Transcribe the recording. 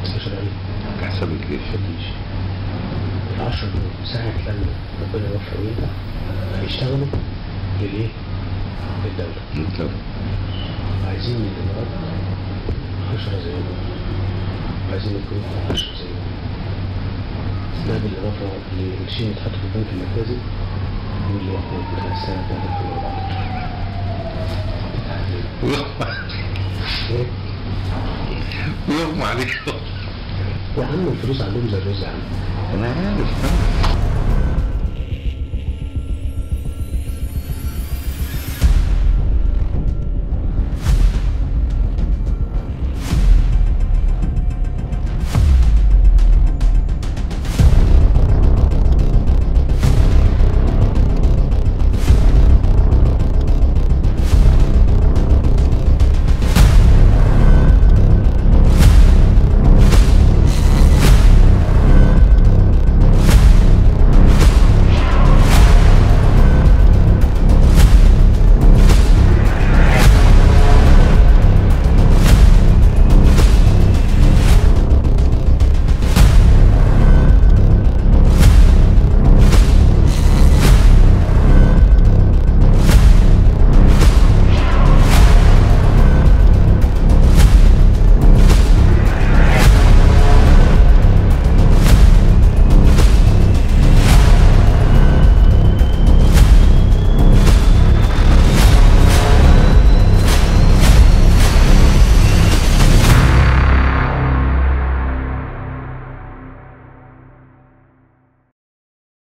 16 ألف حسب الجيش مفيش العشرة دول ساعة لما ربنا يوفق وينفع هيشتغلوا للإيه؟ للدولة انت عايزين من الإمارات عشرة زيهم عايزين الكويت عشرة زيهم ده بالإضافة لقرشين يتحطوا في البنك المركزي واللي ياخد بتاع السنة بتاعت 2014 ويغمى إيه؟ ويغمى عليك يا عم الفلوس عندهم زي الرز يا عم انا عارف